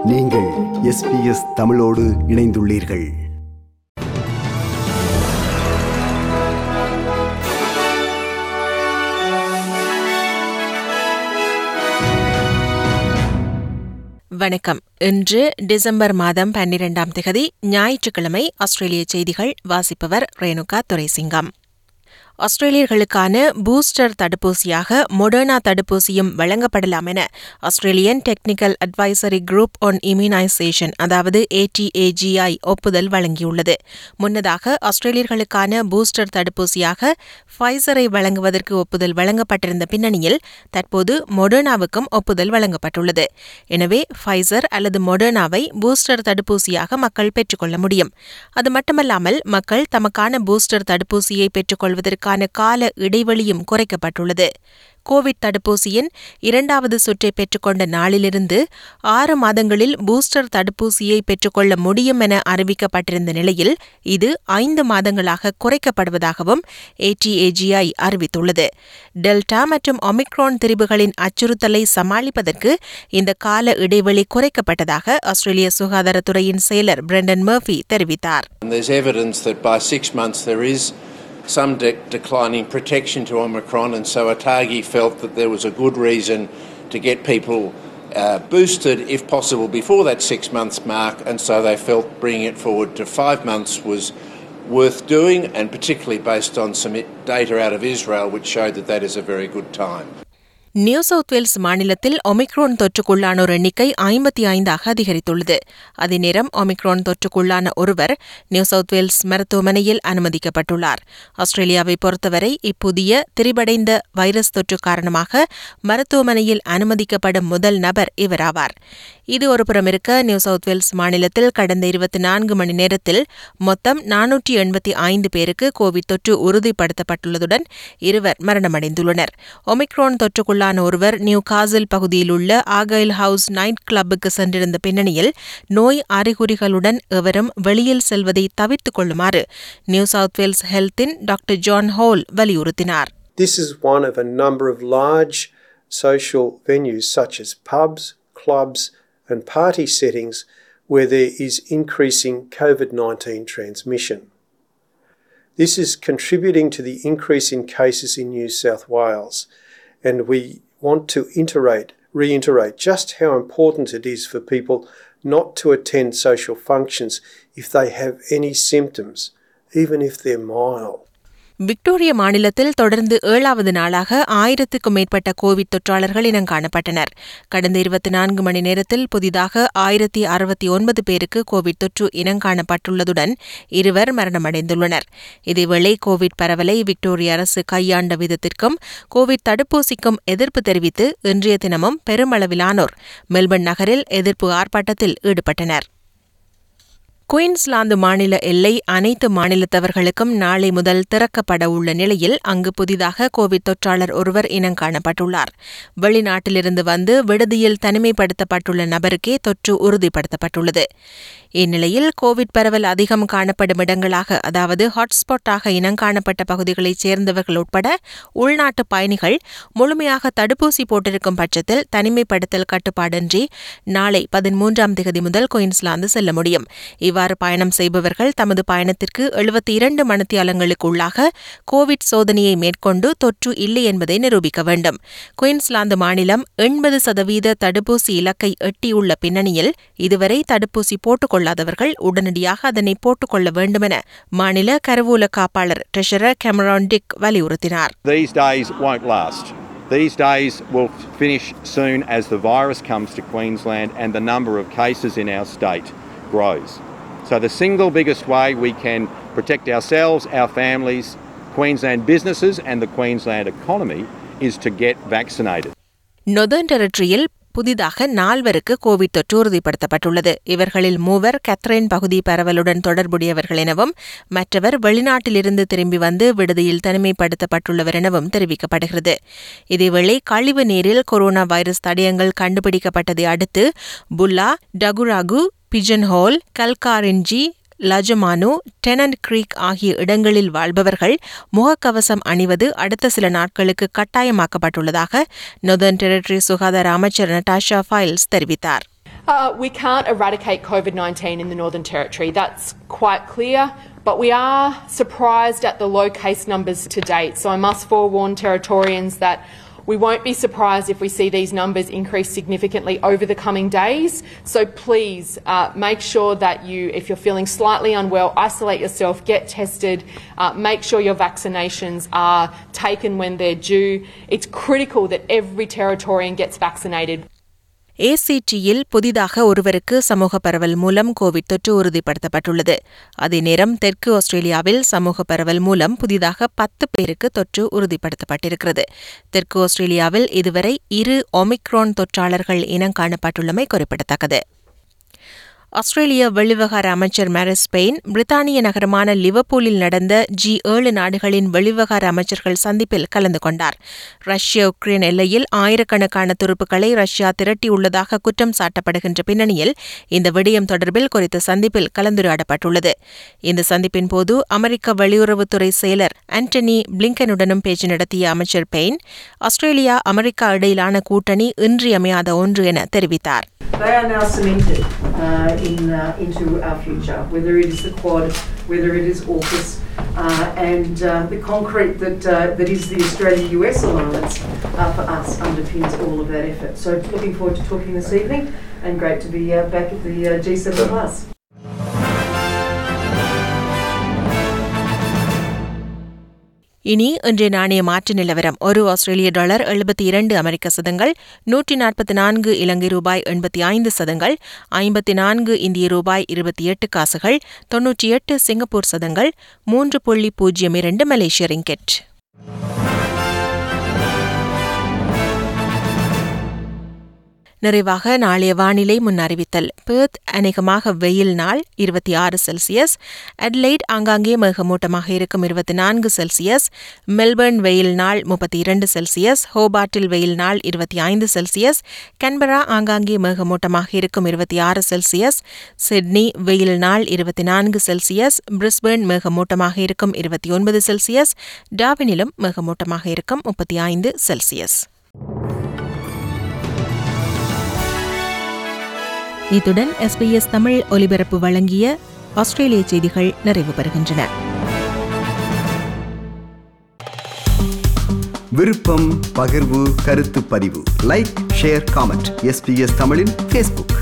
நீங்கள் எஸ்பிஎஸ் தமிழோடு இணைந்துள்ளீர்கள் வணக்கம் இன்று டிசம்பர் மாதம் பன்னிரெண்டாம் திகதி ஞாயிற்றுக்கிழமை ஆஸ்திரேலிய செய்திகள் வாசிப்பவர் ரேணுகா துரைசிங்கம் ஆஸ்திரேலியர்களுக்கான பூஸ்டர் தடுப்பூசியாக மொடர்னா தடுப்பூசியும் வழங்கப்படலாம் என Australian technical advisory group on immunisation அதாவது ஏடிஏஜிஐ ஒப்புதல் வழங்கியுள்ளது முன்னதாக ஆஸ்திரேலியர்களுக்கான பூஸ்டர் தடுப்பூசியாக ஃபைசரை வழங்குவதற்கு ஒப்புதல் வழங்கப்பட்டிருந்த பின்னணியில் தற்போது மொடர்னாவுக்கும் ஒப்புதல் வழங்கப்பட்டுள்ளது எனவே ஃபைசர் அல்லது மொடர்னாவை பூஸ்டர் தடுப்பூசியாக மக்கள் பெற்றுக்கொள்ள முடியும் அது மட்டுமல்லாமல் மக்கள் தமக்கான பூஸ்டர் தடுப்பூசியை பெற்றுக்கொள்வதற்கு அதற்கான கால இடைவெளியும் குறைக்கப்பட்டுள்ளது கோவிட் தடுப்பூசியின் இரண்டாவது சுற்றை பெற்றுக்கொண்ட நாளிலிருந்து ஆறு மாதங்களில் பூஸ்டர் தடுப்பூசியை பெற்றுக்கொள்ள முடியும் என அறிவிக்கப்பட்டிருந்த நிலையில் இது ஐந்து மாதங்களாக குறைக்கப்படுவதாகவும் ஏடிஏஜிஐ அறிவித்துள்ளது டெல்டா மற்றும் ஒமிக்ரான் திரிவுகளின் அச்சுறுத்தலை சமாளிப்பதற்கு இந்த கால இடைவெளி குறைக்கப்பட்டதாக ஆஸ்திரேலிய சுகாதாரத்துறையின் செயலர் பிரெண்டன் மர்ஃபி தெரிவித்தார் There's evidence that by six months there is some de- declining protection to Omicron, and so Atagi felt that there was a good reason to get people uh, boosted, if possible, before that six months mark, and so they felt bringing it forward to five months was worth doing, and particularly based on some data out of Israel, which showed that that is a very good time. New South Wales மாநிலத்தில் Omicron தொற்றுக்குள்ளானோர் எண்ணிக்கை ஐம்பத்தி ஐந்தாக அதிகரித்துள்ளது அதே நேரம் Omicron தொற்றுக்குள்ளான ஒருவர் new South Wales மருத்துவமனையில் அனுமதிக்கப்பட்டுள்ளார் ஆஸ்திரேலியாவை பொறுத்தவரை இப்புதிய திரிபடைந்த வைரஸ் தொற்று காரணமாக மருத்துவமனையில் அனுமதிக்கப்படும் முதல் நபர் இவராவார் இது ஒருபுறம் இருக்க நியூ சவுத் வேல்ஸ் மாநிலத்தில் கடந்த இருபத்தி நான்கு மணி நேரத்தில் மொத்தம் நானூற்றி எண்பத்தி ஐந்து பேருக்கு கோவிட் தொற்று உறுதிப்படுத்தப்பட்டுள்ளதுடன் இருவர் மரணமடைந்துள்ளனர் ஒமிக்ரோன் தொற்றுக்குள்ளான ஒருவர் நியூ காசில் பகுதியில் உள்ள ஆகைல் ஹவுஸ் நைட் கிளப்புக்கு சென்றிருந்த பின்னணியில் நோய் அறிகுறிகளுடன் எவரும் வெளியில் செல்வதை தவிர்த்துக் கொள்ளுமாறு நியூ சவுத் வேல்ஸ் ஹெல்த்தின் டாக்டர் ஜான் ஹோல் வலியுறுத்தினார் This is one of a number of large social venues such as pubs, clubs, and party settings where there is increasing COVID 19 transmission. This is contributing to the increase in cases in New South Wales, and we want to iterate, reiterate just how important it is for people not to attend social functions if they have any symptoms, even if they're mild. விக்டோரிய மாநிலத்தில் தொடர்ந்து ஏழாவது நாளாக ஆயிரத்துக்கும் மேற்பட்ட Covid தொற்றாளர்கள் இனம் காணப்பட்டனர் கடந்த இருபத்தி நான்கு மணி நேரத்தில் புதிதாக ஆயிரத்தி அறுபத்தி ஒன்பது பேருக்கு கோவிட் தொற்று இனங்காணப்பட்டுள்ளதுடன் இருவர் மரணமடைந்துள்ளனர் இதேவேளை கோவிட் பரவலை விக்டோரிய அரசு கையாண்ட விதத்திற்கும் கோவிட் தடுப்பூசிக்கும் எதிர்ப்பு தெரிவித்து இன்றைய தினமும் பெருமளவிலானோர் மெல்பர்ன் நகரில் எதிர்ப்பு ஆர்ப்பாட்டத்தில் ஈடுபட்டனர் குயின்ஸ்லாந்து மாநில எல்லை அனைத்து மாநிலத்தவர்களுக்கும் நாளை முதல் திறக்கப்பட உள்ள நிலையில் அங்கு புதிதாக கோவிட் தொற்றாளர் ஒருவர் இனங்காணப்பட்டுள்ளார் வெளிநாட்டிலிருந்து வந்து விடுதியில் தனிமைப்படுத்தப்பட்டுள்ள நபருக்கே தொற்று உறுதிப்படுத்தப்பட்டுள்ளது இந்நிலையில் கோவிட் பரவல் அதிகம் காணப்படும் இடங்களாக அதாவது ஹாட்ஸ்பாட்டாக இனங்காணப்பட்ட பகுதிகளைச் சேர்ந்தவர்கள் உட்பட உள்நாட்டு பயணிகள் முழுமையாக தடுப்பூசி போட்டிருக்கும் பட்சத்தில் தனிமைப்படுத்தல் கட்டுப்பாடின்றி நாளை பதிமூன்றாம் தேதி முதல் குயின்ஸ்லாந்து செல்ல முடியும் இவ்வாறு பயணம் செய்பவர்கள் தமது பயணத்திற்கு எழுபத்தி இரண்டு மணித்தியாலங்களுக்கு உள்ளாக கோவிட் சோதனையை மேற்கொண்டு தொற்று இல்லை என்பதை நிரூபிக்க வேண்டும் குயின்ஸ்லாந்து மாநிலம் எண்பது சதவீத தடுப்பூசி இலக்கை எட்டியுள்ள பின்னணியில் இதுவரை தடுப்பூசி போட்டுக் கொள்ளாதவர்கள் உடனடியாக அதனை போட்டுக் கொள்ள வேண்டுமென மாநில கருவூல காப்பாளர் ட்ரெஷரர் கேமரான் டிக் வலியுறுத்தினார் These days won't last. These days will finish soon as the virus comes to Queensland and the number of cases in our state grows. So, the single biggest way we can protect ourselves, our families, Queensland businesses, and the Queensland economy is to get vaccinated. Northern டெரிட்டரியில் புதிதாக நால்வருக்கு Covid தொற்று உறுதிப்படுத்தப்பட்டுள்ளது இவர்களில் மூவர் கத்ரைன் பகுதி பரவலுடன் தொடர்புடையவர்கள் எனவும் மற்றவர் வெளிநாட்டிலிருந்து திரும்பி வந்து விடுதியில் தனிமைப்படுத்தப்பட்டுள்ளவர் எனவும் தெரிவிக்கப்படுகிறது இதேவேளை கழிவு நீரில் கொரோனா வைரஸ் தடயங்கள் கண்டுபிடிக்கப்பட்டதை அடுத்து Bulla Daguragu Pigeon Hole Kalkarindji Lajamanu Tennant Creek ஆகிய இடங்களில் வாழ்பவர்கள் முகக்கவசம் அணிவது அடுத்த சில நாட்களுக்கு கட்டாயமாக்கப்பட்டுள்ளதாக நொதர்ன் டெரிட்டரி சுகாதார அமைச்சர் நட்டாஷா ஃபைல்ஸ் தெரிவித்தார் Uh, we can't eradicate COVID 19 in the Northern Territory. That's quite clear. But we are surprised at the low case numbers to date. So I must forewarn Territorians that we won't be surprised if we see these numbers increase significantly over the coming days. So please uh, make sure that you, if you're feeling slightly unwell, isolate yourself, get tested, uh, make sure your vaccinations are taken when they're due. It's critical that every Territorian gets vaccinated. ஏசிடியில் புதிதாக ஒருவருக்கு சமூக பரவல் மூலம் Covid தொற்று உறுதிப்படுத்தப்பட்டுள்ளது அதே நேரம் தெற்கு ஆஸ்திரேலியாவில் சமூக பரவல் மூலம் புதிதாக பத்து பேருக்கு தொற்று உறுதிப்படுத்தப்பட்டிருக்கிறது தெற்கு ஆஸ்திரேலியாவில் இதுவரை இரு ஒமிக்ரான் தொற்றாளர்கள் இனம் காணப்பட்டுள்ளமை குறிப்பிடத்தக்கது ஆஸ்திரேலிய வெளிவிவகார அமைச்சர் மேரிஸ் பெயின் பிரித்தானிய நகரமான லிவர்பூலில் நடந்த ஜி ஏழு நாடுகளின் வெளிவிவகார அமைச்சர்கள் சந்திப்பில் கலந்து கொண்டார் ரஷ்ய உக்ரைன் எல்லையில் ஆயிரக்கணக்கான துருப்புக்களை ரஷ்யா திரட்டியுள்ளதாக குற்றம் சாட்டப்படுகின்ற பின்னணியில் இந்த விடயம் தொடர்பில் குறித்த சந்திப்பில் கலந்துரையாடப்பட்டுள்ளது இந்த சந்திப்பின் போது அமெரிக்க வெளியுறவுத்துறை செயலர் ஆண்டனி பிளிங்கனுடனும் பேச்சு நடத்திய அமைச்சர் பெயின் ஆஸ்திரேலியா அமெரிக்கா இடையிலான கூட்டணி இன்றியமையாத ஒன்று என தெரிவித்தார் They are now cemented uh, in, uh, into our future, whether it is the Quad, whether it is AUKUS, uh, and uh, the concrete that, uh, that is the Australia-US alliance uh, for us underpins all of that effort. So looking forward to talking this evening and great to be uh, back at the uh, G7 Plus. இனி இன்றைய நாணய மாற்று நிலவரம் ஒரு ஆஸ்திரேலிய dollar எழுபத்தி இரண்டு அமெரிக்க சதங்கள் நூற்றி நாற்பத்தி நான்கு இலங்கை ரூபாய் எண்பத்தி ஐந்து சதங்கள் ஐம்பத்தி நான்கு இந்திய ரூபாய் இருபத்தி எட்டு காசுகள் தொன்னூற்றி எட்டு சிங்கப்பூர் சதங்கள் மூன்று புள்ளி பூஜ்ஜியம் இரண்டு மலேசிய ரிங்கெட் நிறைவாக நாளைய வானிலை முன் அறிவித்தல் பெர்த் அநேகமாக வெயில் நாள் இருபத்தி ஆறு செல்சியஸ் அட்லைட் ஆங்காங்கே மேகமூட்டமாக இருக்கும் இருபத்தி நான்கு செல்சியஸ் மெல்பர்ன் வெயில் நாள் முப்பத்தி இரண்டு செல்சியஸ் ஹோபார்ட்டில் வெயில் நாள் இருபத்தி ஐந்து செல்சியஸ் கன்பரா ஆங்காங்கே மேகமூட்டமாக இருக்கும் இருபத்தி ஆறு செல்சியஸ் சிட்னி வெயில் நாள் இருபத்தி நான்கு செல்சியஸ் பிரிஸ்பர்ன் மேகமூட்டமாக இருக்கும் இருபத்தி ஒன்பது செல்சியஸ் டாவினிலும் மேகமூட்டமாக இருக்கும் முப்பத்தி ஐந்து செல்சியஸ் இத்துடன் எஸ்பிஎஸ் தமிழ் ஒலிபரப்பு வழங்கிய ஆஸ்திரேலிய செய்திகள் நிறைவு பெறுகின்றன விருப்பம் பகிர்வு கருத்து பதிவு லைக் ஷேர் காமெண்ட் எஸ்பிஎஸ் தமிழின் ஃபேஸ்புக்